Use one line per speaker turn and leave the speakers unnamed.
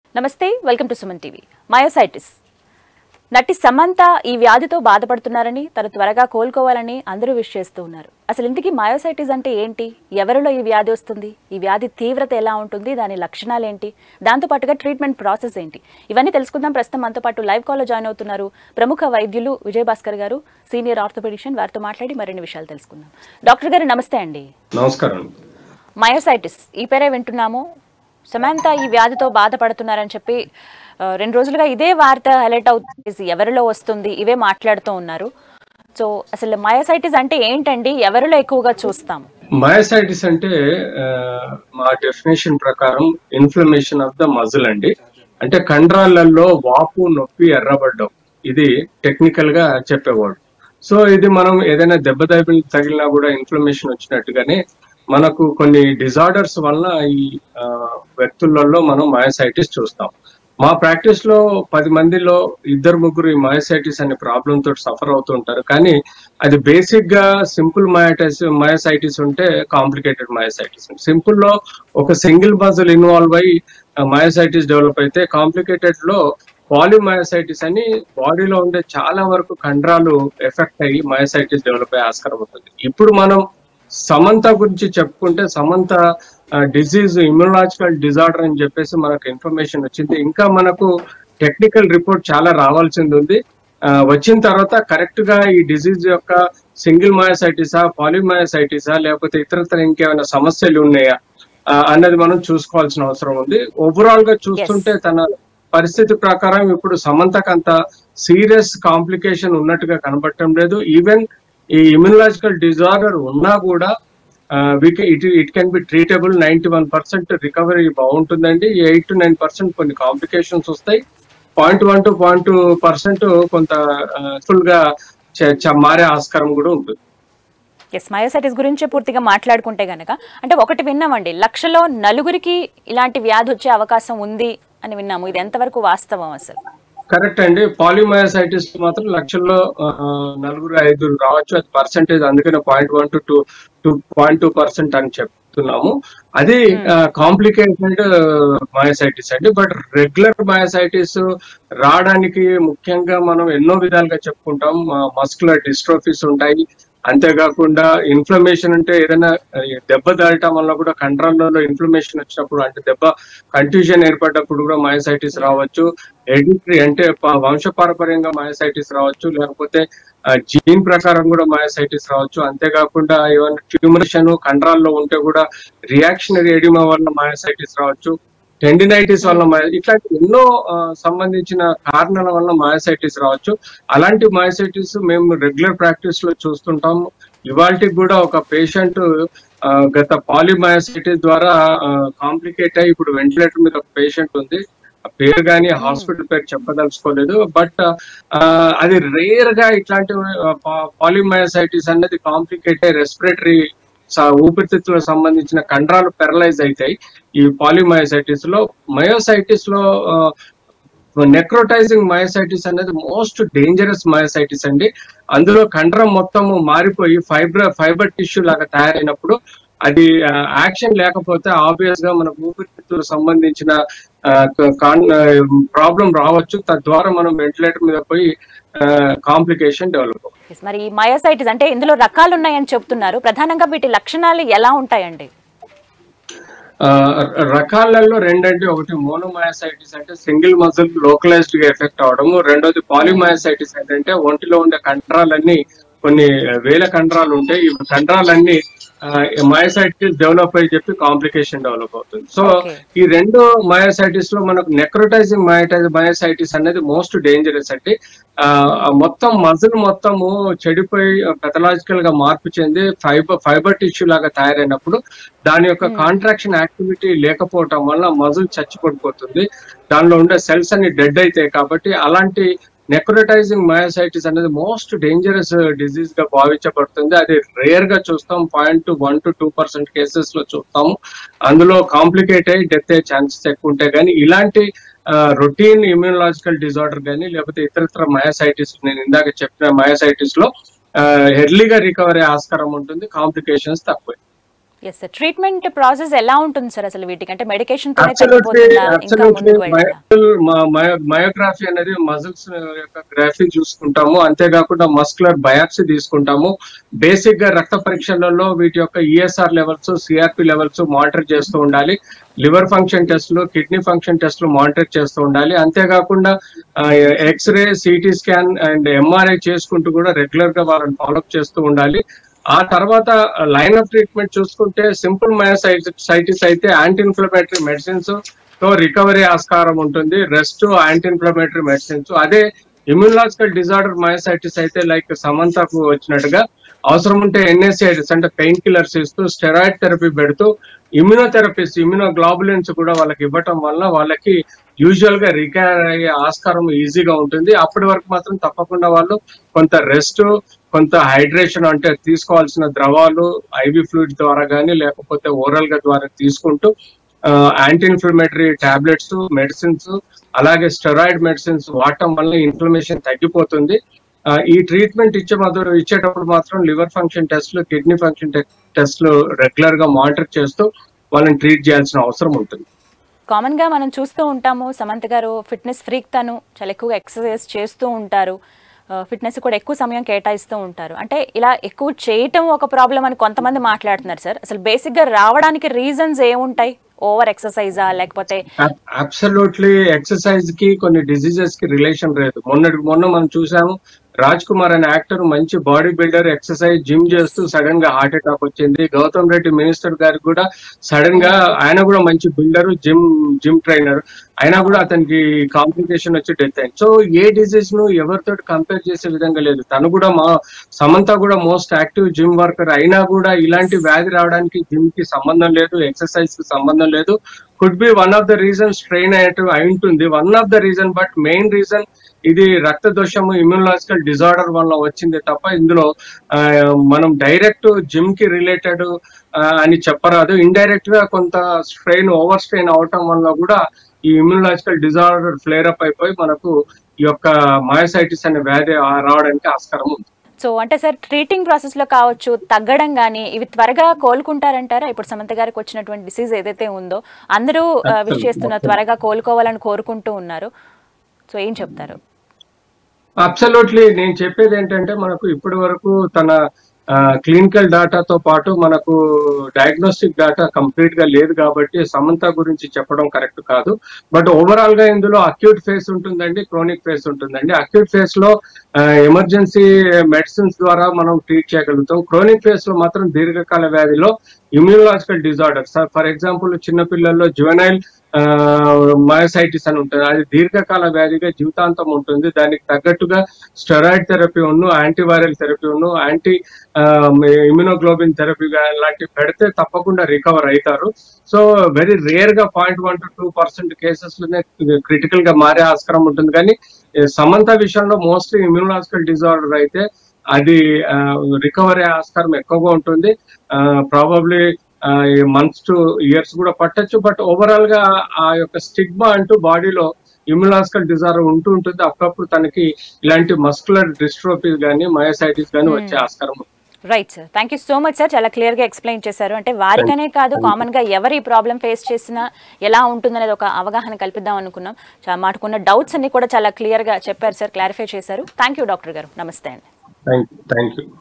నమస్తే welcome to Suman TV myositis నటి సమంత ఈ వ్యాధితో బాధపడుతున్నారని తను త్వరగా కోలుకోవాలని అందరూ విష్ చేస్తూ ఉన్నారు అసలు ఇంతకీ మయోసైటిస్ అంటే ఏంటి ఎవరిలో ఈ వ్యాధి వస్తుంది ఈ వ్యాధి తీవ్రత ఎలా ఉంటుంది దాని లక్షణాలు ఏంటి దాంతో పాటుగా ట్రీట్మెంట్ ప్రాసెస్ ఏంటి ఇవన్నీ తెలుసుకుందాం ప్రస్తుతం మనతో పాటు లైవ్ కాల్లో జాయిన్ అవుతున్నారు ప్రముఖ వైద్యులు విజయభాస్కర్ గారు సీనియర్ ఆర్థోపెడిషియన్ వారితో మాట్లాడి మరిన్ని విషయాలు తెలుసుకుందాం డాక్టర్ గారు నమస్తే అండి
నమస్కారం
మయోసైటిస్ ఈ పేరే వింటున్నాము సమంత ఈ వ్యాధితో బాధపడుతున్నారని చెప్పి ఆ, రెండు రోజులుగా ఇదే వార్త హైలైట్ అవుతుంది ఎవరిలో వస్తుంది ఇవే మాట్లాడుతూ ఉన్నారు సో అసలు మయోసైటిస్ అంటే ఏంటండి ఎవరిలో ఎక్కువగా చూస్తాం
మయోసైటిస్ అంటే ఆ, మా డెఫినేషన్ ప్రకారం ఇన్ఫ్లమేషన్ ఆఫ్ ద మజిల్ అండి అంటే కండరాలలో వాపు నొప్పి ఎర్రబడ్డం ఇది టెక్నికల్ గా చెప్పేవాడు సో ఇది మనం ఏదైనా దెబ్బ తగిలి తగిలినా కూడా ఇన్ఫ్లమేషన్ వచ్చినట్టుగానే మనకు కొన్ని డిజార్డర్స్ వల్ల ఈ ఆ, వ్యక్తులలో మనం మయోసైటిస్ చూస్తాం మా ప్రాక్టీస్ లో పది మందిలో ఇద్దరు ముగ్గురు ఈ మయోసైటిస్ అనే ప్రాబ్లం తోటి సఫర్ అవుతూ ఉంటారు కానీ అది బేసిక్ గా సింపుల్ మయోటైస్ మయోసైటిస్ ఉంటే కాంప్లికేటెడ్ మయోసైటిస్ సింపుల్ లో ఒక సింగిల్ మజిల్ ఇన్వాల్వ్ అయ్యి మయోసైటిస్ డెవలప్ అయితే కాంప్లికేటెడ్ లో పాలిమయోసైటిస్ అని బాడీలో ఉండే చాలా వరకు కండరాలు ఎఫెక్ట్ అయ్యి మయోసైటిస్ డెవలప్ అయ్యే ఆస్కారం ఉంటుంది ఇప్పుడు మనం సమంత గురించి చెప్పుకుంటే సమంత డిజీజ్ ఇమ్యూనాలజికల్ డిజార్డర్ అని చెప్పేసి మనకు ఇన్ఫర్మేషన్ వచ్చింది ఇంకా మనకు టెక్నికల్ రిపోర్ట్ చాలా రావాల్సింది ఉంది ఆ, వచ్చిన తర్వాత కరెక్ట్ గా ఈ డిజీజ్ యొక్క సింగిల్ మయోసైటిసా పాలిమయోసైటిసా లేకపోతే ఇతరత్ర ఇంకేమైనా సమస్యలు ఉన్నాయా ఆ, అన్నది మనం చూసుకోవాల్సిన అవసరం ఉంది ఓవరాల్ గా చూస్తుంటే తన పరిస్థితి ప్రకారం ఇప్పుడు సమంతకు అంత సీరియస్ కాంప్లికేషన్ ఉన్నట్టుగా కనబడటం లేదు ఈవెన్ ఈ ఇమ్యూనలాజికల్ డిజార్డర్ ఉన్నా కూడా it it can be treatable ninety one percent recovery బాగుంటుందండి ఎయిట్ టు నైన్ పర్సెంట్ కొన్ని కాంప్లికేషన్స్ వస్తాయి point one two point two percent కొంత ఫుల్ గా చ- చ- మారే ఆస్కారం కూడా ఉంటుంది
ఎస్ మయోసైటిస్ గురించే పూర్తిగా మాట్లాడుకుంటే గనక అంటే ఒకటి విన్నామండి లక్షలో నలుగురికి ఇలాంటి వ్యాధి వచ్చే అవకాశం ఉంది అని విన్నాము ఇది ఎంతవరకు వాస్తవం అసలు
కరెక్ట్ అండి పాలిమయోసైటిస్ మాత్రం లక్షల్లో ఆ, నలుగురు ఐదుగురు రావచ్చు అది పర్సెంటేజ్ అందుకనే point one to two two point two percent అని చెప్తున్నాము అది కాంప్లికేటెడ్ మయోసైటిస్ అండి బట్ రెగ్యులర్ మయోసైటిస్ రావడానికి ముఖ్యంగా మనం ఎన్నో విధాలుగా చెప్పుకుంటాం మస్కులర్ డిస్ట్రోఫీస్ ఉంటాయి అంతేకాకుండా ఇన్ఫ్లమేషన్ అంటే ఏదైనా ఆ, దెబ్బ దాటం వల్ల కూడా కండరాలలో ఇన్ఫ్లమేషన్ వచ్చినప్పుడు అంటే దెబ్బ కంట్యూజన్ ఏర్పడ్డప్పుడు కూడా మయోసైటిస్ రావచ్చు హెడిటరీ అంటే ప- వంశపారపర్యంగా మయోసైటిస్ రావచ్చు లేకపోతే జీన్ ప్రకారం కూడా మయోసైటిస్ రావచ్చు అంతేకాకుండా ఏమైనా ట్యూమరేషన్ కండరాల్లో ఉంటే కూడా రియాక్షనరీ ఎడిమా వల్ల మయోసైటిస్ రావచ్చు టెండినైటిస్ వల్ల మయ- ఇట్లాంటి ఎన్నో ఆ, సంబంధించిన కారణాల వల్ల మయోసైటిస్ రావచ్చు అలాంటి మయోసైటిస్ మేము రెగ్యులర్ ప్రాక్టీస్ లో చూస్తుంటాము ఇవాళకి కూడా ఒక పేషెంట్ గత పాలిమయోసైటిస్ ద్వారా కాంప్లికేట్ అయ్యి ఇప్పుడు వెంటిలేటర్ మీద ఒక పేషెంట్ ఉంది ఆ పేరు కానీ హాస్పిటల్ పేరు చెప్పదలుచుకోలేదు బట్ అది రేర్ గా ఇట్లాంటి పాలిమయోసైటిస్ అనేది కాంప్లికేట్ అయ్యి రెస్పిరేటరీ ఊపిరితిత్తులకు సంబంధించిన కండరాలు పెరలైజ్ అవుతాయి ఈ పాలిమయోసైటిస్ లో మయోసైటిస్ లో నెక్రోటైజింగ్ మయోసైటిస్ అనేది మోస్ట్ డేంజరస్ మయోసైటిస్ అండి అందులో కండరం మొత్తము మారిపోయి ఫైబర్ ఫైబర్ టిష్యూ లాగా తయారైనప్పుడు అది యాక్షన్ లేకపోతే ఆబ్వియస్ గా మన ఊపిరితిత్తులకు సంబంధించిన ప్రాబ్లం రావచ్చు తద్వారా మనం వెంటిలేటర్ మీద పోయి కాంప్లికేషన్ డెవలప్ అవుతుంది
ఎస్ మరి ఈ మయోసైటిస్ అంటే ఇందులో రకాలు ఉన్నాయని చెప్తున్నారు ప్రధానంగా వీటి లక్షణాలు ఎలా ఉంటాయండి
ఆ, రకాలలో రెండంటే ఒకటి మోనోమయోసైటిస్ అంటే సింగిల్ మజిల్ లోకలైజ్డ్ గా ఎఫెక్ట్ అవడము రెండోది పాలిమయోసైటిస్ ఏంటంటే ఒంటిలో ఉండే కండరాలన్నీ కొన్ని వేల కండరాలు ఉంటాయి ఈ కండరాలన్నీ మయోసైటిస్ డెవలప్ అయ్యి చెప్పి కాంప్లికేషన్ డెవలప్ అవుతుంది సో
Okay.
ఈ రెండు మయోసైటిస్ లో మనకు నెక్రోటైజింగ్ మయోటైజ్ మయోసైటిస్ అనేది మోస్ట్ డేంజరస్ అంటే ఆ, ఆ మొత్తం మజిల్ మొత్తము చెడిపోయి పెథలాజికల్ గా మార్పు చెంది ఫైబర్ ఫైబర్ టిష్యూ లాగా తయారైనప్పుడు దాని యొక్క కాంట్రాక్షన్ యాక్టివిటీ లేకపోవటం వల్ల మజిల్ చచ్చిపడిపోతుంది దానిలో ఉండే సెల్స్ అన్ని డెడ్ అవుతాయి కాబట్టి అలాంటి నెక్రోటైజింగ్ మయోసైటిస్ అనేది మోస్ట్ డేంజరస్ డిజీజ్ గా భావించబడుతుంది అది రేర్ గా చూస్తాం point one to two percent cases లో చూస్తాము అందులో కాంప్లికేట్ అయ్యి డెత్ అయ్యే ఛాన్సెస్ ఎక్కువ ఉంటాయి కానీ ఇలాంటి రొటీన్ ఇమ్యూనలాజికల్ డిజార్డర్ కానీ లేకపోతే ఇతరత్ర మయోసైటిస్ నేను ఇందాక చెప్పిన మయోసైటిస్ లో ఎర్లీగా రికవరీ ఆస్కారం ఉంటుంది కాంప్లికేషన్స్ తక్కువ
ఎస్ సార్ ట్రీట్మెంట్ ప్రాసెస్ ఎలా ఉంటుంది సార్ అసలు వీటికి అంటే మెడికేషన్ తోనే
అబ్సల్యూట్లీ
తగ్గిపోతుందా ఇంకా
అబ్సల్యూట్లీ
ముందుకు వెళ్ళాలా
మయోగ్రఫీ అనేది మజిల్స్ యొక్క గ్రాఫీ చూసుకుంటాము అంతేకాకుండా మస్కులర్ బయాప్సీ తీసుకుంటాము బేసిక్ గా రక్త పరీక్షలలో వీటి యొక్క ESR levels CRP levels monitor చేస్తూ ఉండాలి లివర్ ఫంక్షన్ టెస్ట్లు కిడ్నీ ఫంక్షన్ టెస్ట్లు మానిటర్ చేస్తూ ఉండాలి అంతేకాకుండా X-ray CT scan and MRI చేసుకుంటూ కూడా రెగ్యులర్ గా వాళ్ళని ఫాలోఅప్ చేస్తూ ఉండాలి ఆ తర్వాత లైన్ ఆఫ్ ట్రీట్మెంట్ చూసుకుంటే సింపుల్ మయోసైటిస్ అయితే యాంటీ ఇన్ఫ్లమేటరీ మెడిసిన్స్ తో రికవరీ ఆస్కారం ఉంటుంది రెస్ట్ యాంటీ ఇన్ఫ్లమేటరీ మెడిసిన్స్ అదే ఇమ్యూనలాజికల్ డిజార్డర్ మయోసైటిస్ అయితే లైక్ సమంతకు వచ్చినట్టుగా అవసరం ఉంటే ఎన్ఎస్ఐడిస్ అంటే పెయిన్ కిల్లర్స్ ఇస్తూ స్టెరాయిడ్ థెరపీ పెడుతూ ఇమ్యూనోథెరపీస్ ఇమ్యూనోగ్లోబులిన్స్ కూడా వాళ్ళకి ఇవ్వటం వల్ల వాళ్ళకి యూజువల్ గా రికవర్ అయ్యే ఆస్కారం ఈజీగా ఉంటుంది అప్పటి వరకు మాత్రం తప్పకుండా వాళ్ళు కొంత రెస్ట్ కొంత హైడ్రేషన్ అంటే తీసుకోవాల్సిన ద్రవాలు ఐవి ఫ్లూయిడ్ ద్వారా కానీ లేకపోతే ఓరల్ గా ద్వారా తీసుకుంటూ యాంటీ ఇన్ఫ్లమేటరీ టాబ్లెట్స్ మెడిసిన్స్ అలాగే స్టెరాయిడ్ మెడిసిన్స్ వాడటం వల్ల ఇన్ఫ్లమేషన్ తగ్గిపోతుంది ఆ, ఈ ట్రీట్మెంట్ ఇచ్చే మాత్రం ఇచ్చేటప్పుడు మాత్రం లివర్ ఫంక్షన్ టెస్ట్లు కిడ్నీ ఫంక్షన్ టెస్ట్లు రెగ్యులర్ గా మానిటర్ చేస్తూ వాళ్ళని ట్రీట్ చేయాల్సిన అవసరం ఉంటుంది
కామన్ గా మనం చూస్తూ ఉంటాము సమంత గారు ఫిట్నెస్ ఫ్రీక్ తను చాలా ఎక్కువగా ఎక్సర్సైజ్ చేస్తూ ఉంటారు ఫిట్నెస్ కూడా ఎక్కువ సమయం కేటాయిస్తూ ఉంటారు అంటే ఇలా ఎక్కువ చేయటం ఒక ప్రాబ్లం అని కొంతమంది మాట్లాడుతున్నారు సార్ అసలు బేసిక్ గా రావడానికి రీజన్స్ ఏముంటాయి ఓవర్ ఎక్సర్సైజా లేకపోతే
అబ్సల్యూట్లీ ఎక్సర్సైజ్ కి కొన్ని డిసీజెస్ కి రిలేషన్ లేదు మొన్నటి మొన్న మనం చూసాము రాజ్ కుమార్ అనే యాక్టర్ మంచి బాడీ బిల్డర్ ఎక్సర్సైజ్ జిమ్ చేస్తూ సడన్ గా హార్ట్ అటాక్ వచ్చింది గౌతమ్ రెడ్డి మినిస్టర్ గారికి కూడా సడన్ గా ఆయన కూడా మంచి బిల్డర్ జిమ్ జిమ్ ట్రైనర్ అయినా కూడా అతనికి కాంప్లికేషన్ వచ్చి డెత్ అయింది సో ఏ డిసీజ్ ను ఎవరితో కంపేర్ చేసే విధంగా లేదు తను కూడా మా సమంత కూడా మోస్ట్ యాక్టివ్ జిమ్ వర్కర్ అయినా కూడా ఇలాంటి వ్యాధి రావడానికి జిమ్ కి సంబంధం లేదు ఎక్సర్సైజ్ కి సంబంధం లేదు could be one of the reason strain అయ్యేట్టు అయి ఉంటుంది one of the reason but main reason ఇది రక్త దోషము ఇమ్యూనలాజికల్ డిజార్డర్ వల్ల వచ్చింది తప్ప ఇందులో ఆ, మనం డైరెక్ట్ జిమ్ కి రిలేటెడ్ అని చెప్పరాదు ఇండైరెక్ట్ గా కొంత స్ట్రెయిన్ ఓవర్ స్ట్రెయిన్ అవటం వల్ల కూడా ఈ ఇమ్యూనలాజికల్ డిజార్డర్ ఫ్లేర్ అప్ అయిపోయి మనకు ఈ యొక్క మయోసైటిస్ అనే వ్యాధి ఆ రావడానికి ఆస్కారం ఉంది
సో అంటే సార్ ట్రీటింగ్ ప్రాసెస్ లో కావచ్చు తగ్గడం కానీ ఇవి త్వరగా కోలుకుంటారంటారా ఇప్పుడు సమంత గారికి వచ్చినటువంటి డిసీజ్ ఏదైతే ఉందో అందరూ విష్ చేస్తున్నారు త్వరగా కోలుకోవాలని కోరుకుంటూ ఉన్నారు సో ఏం చెప్తారు
అబ్సల్యూట్లీ నేను చెప్పేది ఏంటంటే మనకు ఇప్పటి వరకు తన క్లినికల్ డాటాతో పాటు మనకు డయాగ్నోస్టిక్ డాటా కంప్లీట్ గా లేదు కాబట్టి సమంత గురించి చెప్పడం కరెక్ట్ కాదు బట్ ఓవరాల్ గా ఇందులో అక్యూట్ ఫేస్ ఉంటుందండి క్రోనిక్ ఫేస్ ఉంటుందండి అక్యూట్ ఫేస్ లో ఎమర్జెన్సీ మెడిసిన్స్ ద్వారా మనం ట్రీట్ చేయగలుగుతాం క్రోనిక్ ఫేస్ లో మాత్రం దీర్ఘకాల వ్యాధిలో immunological disorder sir for example చిన్నపిల్లల్లో జువెనైల్ మయోసైటిస్ అని ఉంటుంది అది దీర్ఘకాల వ్యాధిగా జీవితాంతం ఉంటుంది దానికి తగ్గట్టుగా స్టెరాయిడ్ థెరపీ ఉన్ను యాంటీవైరల్ థెరపీ ఉన్ను యాంటీ ఇమ్యూనోగ్లోబిన్ థెరపీ లాంటివి పెడితే తప్పకుండా రికవర్ అవుతారు సో వెరీ రేర్ గా point one to two percent cases లోనే క్రిటికల్ గా మారే ఆస్కారం ఉంటుంది కానీ ఈ సమంత విషయంలో మోస్ట్లీ ఇమ్యూనలాజికల్ డిజార్డర్ అయితే అది రికవరీ ఆస్కారం ఎక్కువగా ఉంటుంది ప్రాబబ్లీ మంత్స్ టు ఇయర్స్ కూడా పట్టొచ్చు బట్ ఓవరాల్ గా ఆ యొక్క స్టిగ్మా అంటూ బాడీలో ఇమ్యులాజికల్ డిజార్డర్ ఉంటూ ఉంటుంది అప్పుడప్పుడు తనకి ఇలాంటి మస్కులర్ డిస్ట్రోఫీస్ కానీ మయోసైటిస్ కానీ వచ్చే ఆస్కారం ఉంది
right sir thank you so much sir చాలా క్లియర్ గా ఎక్స్ప్లెయిన్ చేశారు అంటే వారికనే కాదు కామన్ గా ఎవరు ఈ ప్రాబ్లం ఫేస్ చేసినా ఎలా ఉంటుందనేది ఒక అవగాహన కల్పిద్దాం అనుకున్నాం చా- మాకున్న డౌట్స్ అన్ని కూడా చాలా క్లియర్ గా చెప్పారు సార్ క్లారిఫై చేశారు థ్యాంక్ యూ డాక్టర్ గారు నమస్తే అండి
థ్యాంక్ యూ థ్యాంక్ యూ